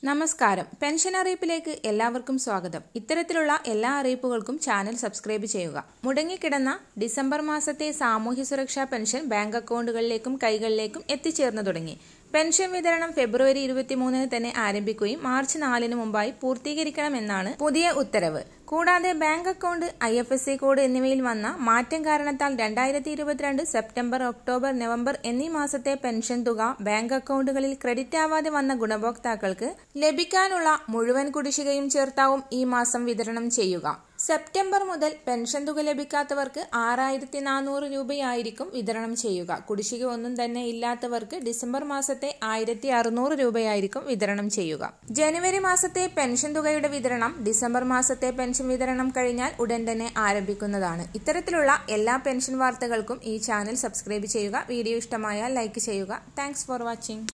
നമസ്കാരം പെൻഷൻ അറിയിപ്പിലേക്ക് എല്ലാവർക്കും സ്വാഗതം ഇത്തരത്തിലുള്ള എല്ലാ അറിയിപ്പുകൾക്കും ചാനൽ സബ്സ്ക്രൈബ് ചെയ്യുക മുടങ്ങിക്കിടന്ന ഡിസംബർ മാസത്തെ സാമൂഹ്യ സുരക്ഷാ പെൻഷൻ ബാങ്ക് അക്കൗണ്ടുകളിലേക്കും കൈകളിലേക്കും എത്തിച്ചേർന്നു തുടങ്ങി പെൻഷൻ വിതരണം ഫെബ്രുവരി ഇരുപത്തിമൂന്നിന് തന്നെ ആരംഭിക്കുകയും മാർച്ച് നാലിന് മുമ്പായി പൂർത്തീകരിക്കണമെന്നാണ് പുതിയ ഉത്തരവ് കൂടാതെ bank account I F S C code എന്നിവയിൽ വന്ന മാറ്റം കാരണത്താൽ രണ്ടായിരത്തി ഇരുപത്തിരണ്ട് സെപ്റ്റംബർ ഒക്ടോബർ നവംബർ എന്നീ മാസത്തെ പെൻഷൻ തുക ബാങ്ക് അക്കൗണ്ടുകളിൽ ക്രെഡിറ്റ് ആവാതെ വന്ന ഗുണഭോക്താക്കൾക്ക് ലഭിക്കാനുള്ള മുഴുവൻ കുടിശ്ശികയും ചേർത്താവും ഈ മാസം വിതരണം ചെയ്യുക സെപ്റ്റംബർ മുതൽ പെൻഷൻ തുക ലഭിക്കാത്തവർക്ക് ആറായിരത്തി നാനൂറ് രൂപയായിരിക്കും വിതരണം ചെയ്യുക കുടിശ്ശിക ഒന്നും തന്നെ ഇല്ലാത്തവർക്ക് ഡിസംബർ മാസത്തെ ആയിരത്തി അറുന്നൂറ് രൂപയായിരിക്കും വിതരണം ചെയ്യുക ജനുവരി മാസത്തെ പെൻഷൻ തുകയുടെ വിതരണം ഡിസംബർ മാസത്തെ പെൻഷൻ വിതരണം കഴിഞ്ഞാൽ ഉടൻ തന്നെ ആരംഭിക്കുന്നതാണ് ഇത്തരത്തിലുള്ള എല്ലാ പെൻഷൻ വാർത്തകൾക്കും ഈ ചാനൽ സബ്സ്ക്രൈബ് ചെയ്യുക വീഡിയോ ഇഷ്ടമായാൽ ലൈക്ക് ചെയ്യുക താങ്ക്സ് ഫോർ വാച്ചിങ്